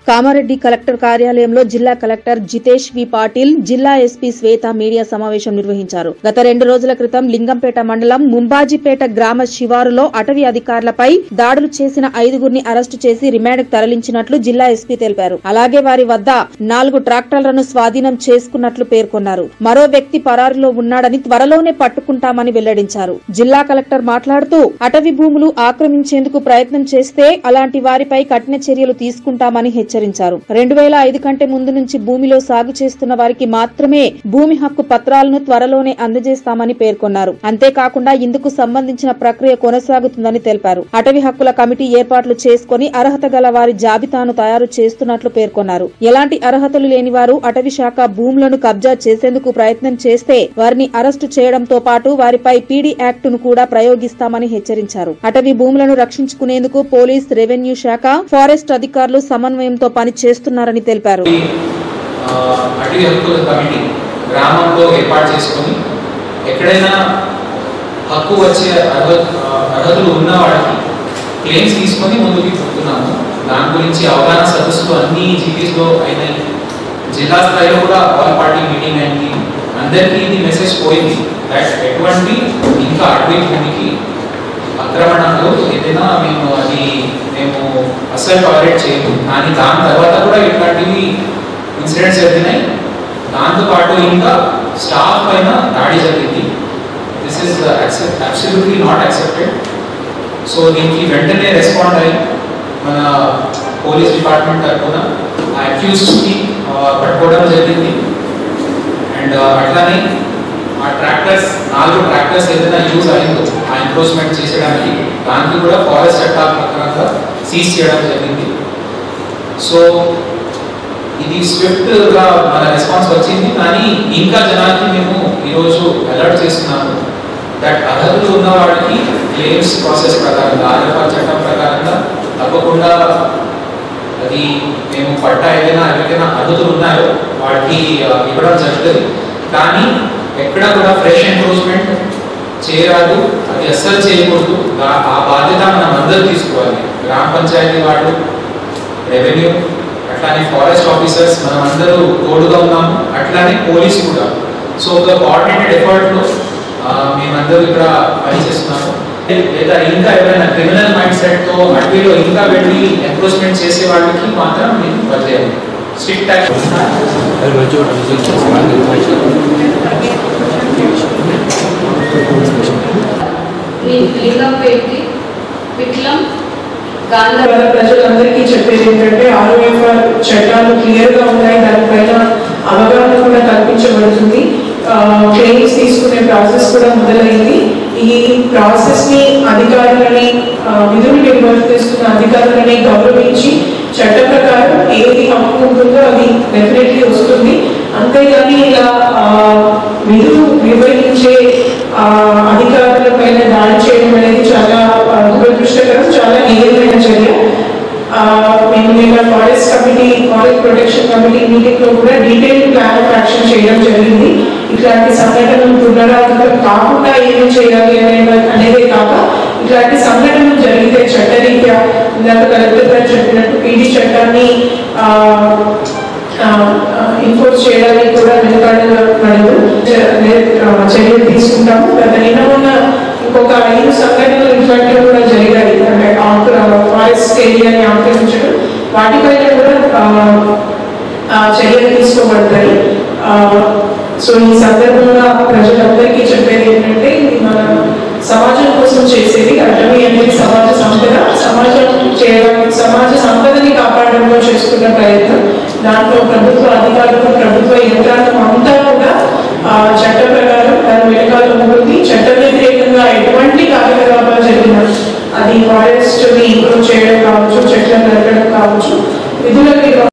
Kamareddy collector కార్యాలయంలో జిల్లా collector Jitesh వి పాటిల్ జిల్లా ఎస్పీ శ్వేత మీడియా సమావేశం నిర్వహించారు గత రెండు రోజుల క్రితం లింగంపేట మండలం ముంబాజీపేట గ్రామ శివారులో అటవీ అధికారులపై దాడులు చేసిన ఐదుగురిని అరెస్టు చేసి రిమాండ్కు తరలించినట్లు జిల్లా ఎస్పీ తెలిపారు అలాగే వారి వద్ద నాలుగు ట్రాక్టర్లను స్వాధీనం చేసుకున్నట్లు పేర్కొన్నారు మరో వ్యక్తి పరారులో ఉన్నాడని త్వరలోనే పట్టుకుంటామని వెల్లడించారు జిల్లా కలెక్టర్ మాట్లాడుతూ అటవీ భూములు ఆక్రమించేందుకు ప్రయత్నం చేస్తే అలాంటి వారిపై కఠిన చర్యలు తీసుకుంటామని హెచ్చరించారు రెండు వేల ఐదు కంటే ముందు నుంచి భూమిలో సాగు చేస్తున్న వారికి మాత్రమే భూమి హక్కు పత్రాలను త్వరలోనే అందజేస్తామని పేర్కొన్నారు అంతేకాకుండా ఇందుకు సంబంధించిన ప్రక్రియ కొనసాగుతుందని తెలిపారు అటవీ హక్కుల కమిటీ ఏర్పాట్లు చేసుకుని అర్హత గల వారి జాబితాను తయారు చేస్తున్నట్లు పేర్కొన్నారు ఎలాంటి అర్హతలు లేని వారు అటవీ శాఖ భూములను కబ్జా చేసేందుకు ప్రయత్నం చేస్తే వారిని అరెస్టు చేయడంతో పాటు వారిపై పీడీ యాక్ట్ ను కూడా ప్రయోగిస్తామని హెచ్చరించారు అటవీ భూములను రక్షించుకునేందుకు పోలీస్ రెవెన్యూ శాఖ ఫారెస్ట్ అధికారులు సమన్వయంతో పని చేస్తున్నారని తెలిపారు ఆ, అటవీ హక్కుల కమిటీ గ్రామంలో ఏర్పాటు చేసుకొని ఎక్కడైనా హక్కు వచ్చే అర్హ ఆ, అర్హతలు ఉన్న వాళ్ళకి క్లెయిమ్స్ తీసుకొని ముందుకు పోతున్నాము దాని గురించి అవగాహన సదస్సులు అన్ని జీపీస్లో అయినాయి జిల్లా స్థాయిలో కూడా ఆల్ పార్టీ మీటింగ్ అయింది అందరికీ ఇది మెసేజ్ పోయింది దట్ ఎటువంటి ఇంకా అటవీ భూమికి ఆక్రమణలో ఏదైనా మేము అది మేము అసలు టాలరేట్ చేయము కానీ దాని తర్వాత కూడా ఇట్లాంటివి ఇన్సిడెంట్స్ జరిగినాయి దాంతోపాటు ఇంకా స్టాఫ్ పైన దాడి జరిగింది this is absolutely not accepted so దీనికి వెంటనే రెస్పాండ్ అయ్యి మన పోలీస్ డిపార్ట్మెంట్ తరఫున ఆ అక్యూస్డ్కి పట్టుకోవడం జరిగింది అండ్ అట్లానే ఆ ట్రాక్టర్స్ నాలుగు ట్రాక్టర్స్ ఏదైనా యూజ్ అయిందో ఆ ఎన్క్రోచ్మెంట్ చేసేయడానికి దానికి కూడా ఫారెస్ట్ చట్టాల ప్రకారంగా సీజ్ చేయడం జరిగింది సో ఇది స్విఫ్ట్ గా మన రెస్పాన్స్ వచ్చింది కానీ ఇంకా జనానికి మేము ఈరోజు అలర్ట్ చేస్తున్నాము దట్ అర్హతలు ఉన్న వాళ్ళకి క్లెయిమ్స్ ప్రాసెస్ ప్రకారంగా ఆర్ఎఫ్ఆర్ చట్టం ప్రకారంగా తప్పకుండా అది మేము పట్టా ఏదైనా ఎవరికైనా అర్హతలు ఉన్నాయో వాటికి ఆ, ఇవ్వడం జరుగుతుంది కానీ ఎక్కడ కూడా ఫ్రెష్ ఎన్క్రోచ్మెంట్ చేయరాదు అది అస్సలు చేయకూడదు దా- ఆ బాధ్యత మనం అందరూ తీసుకోవాలి గ్రామ పంచాయతీ వాళ్ళు రెవెన్యూ అట్లానే ఫారెస్ట్ ఆఫీసర్స్ మనం అందరూ తోడుగా ఉన్నాము అట్లానే పోలీస్ కూడా సో ఒక కోఆర్డినేటెడ్ ఎఫర్ట్లో మేమందరూ ఇక్కడ పనిచేస్తున్నాము లేదా ఇంకా ఎవరైనా క్రిమినల్ మైండ్ సెట్ తో అడవిలో ఇంకా వెళ్ళి ఎన్క్రోచ్మెంట్ చేసే వాళ్ళకి మాత్రం మేము వదిలేము స్ట్రిక్ట్ యాక్షన్ అది మంచిగా ఉంటుంది లింగంపేటి విట్లం గాంధ మన ప్రజలందరికీ చెప్పేది ఏంటంటే ఆర్ఓఎఫ్ఆర్ చట్టాలు క్లియర్ గా ఉన్నాయి దానిపైన అవగాహన కూడా కల్పించబడుతుంది క్లెయిమ్స్ తీసుకునే ప్రాసెస్ కూడా మొదలైంది ఈ ప్రాసెస్ ని అధికారులని ఆ, విధులు నిర్వర్తిస్తున్న అధికారులని గౌరవించి చట్ట ప్రకారం ఏది హక్కు ఉంటుందో అది డెఫినెట్లీ వస్తుంది అంతేగాని ఇలా ఆ, విధులు నిర్వహించే ఆ, అధికారుల పైన దాడి చేయడం అనేది చాలా ఆ, దురదృష్టకరం చాలా హీనమైన చర్య ఆ, మేము నిన్న forest committee forest protection committee meeting లో కూడా డీటెయిల్ ప్లాన్ ఆఫ్ యాక్షన్ చేయడం జరిగింది ఇట్లాంటి సంఘటనలు పునరావృతం కాకుండా ఏమేం చేయాలి అనే అనేదే కాక ఇట్లాంటి సంఘటనలు జరిగితే చట్టరీత్యా ఇందాక కలెక్టర్ గారు చెప్పినట్టు పీడీ చట్టాన్ని ఆ, ఇన్ఫోర్స్ చేయడానికి కూడా వెనుకాడదు చర్యలు తీసుకుంటాము గత నిన్న ఉన్న ఇంకొక ఐదు సంఘటనలు ఇట్లాంటివి కూడా జరిగాయి అంటే ఫారెస్ట్ ఏరియాని ఆక్రమించడం వాటిపైన కూడా ఆ, ఆ, చర్యలు తీసుకోబడతాయి ఆ, సో ఈ సందర్భంగా ప్రజలందరికీ చెప్పేది ఏంటంటే ఇది మన సమాజం కోసం చేసేది అటవీ అనేది సమాజ సంపద సమాజం చేయడానికి సమాజ సంపదని కాపాడడంలో చేస్తున్న ప్రయత్నం దాంట్లో ప్రభుత్వ అధికారులు ప్రభుత్వ యంత్రాంగం అంతా కూడా ఆ, చట్ట ప్రకారం దాని వెనకాల ఉంటుంది చట్ట వ్యతిరేకంగా ఎటువంటి కార్యకలాపాలు జరిగినా అది ఫారెస్ట్ ని ఇంప్రూవ్ చేయడం కావచ్చు చెట్లను నరకడం కావచ్చు విధుల నిర్వహణ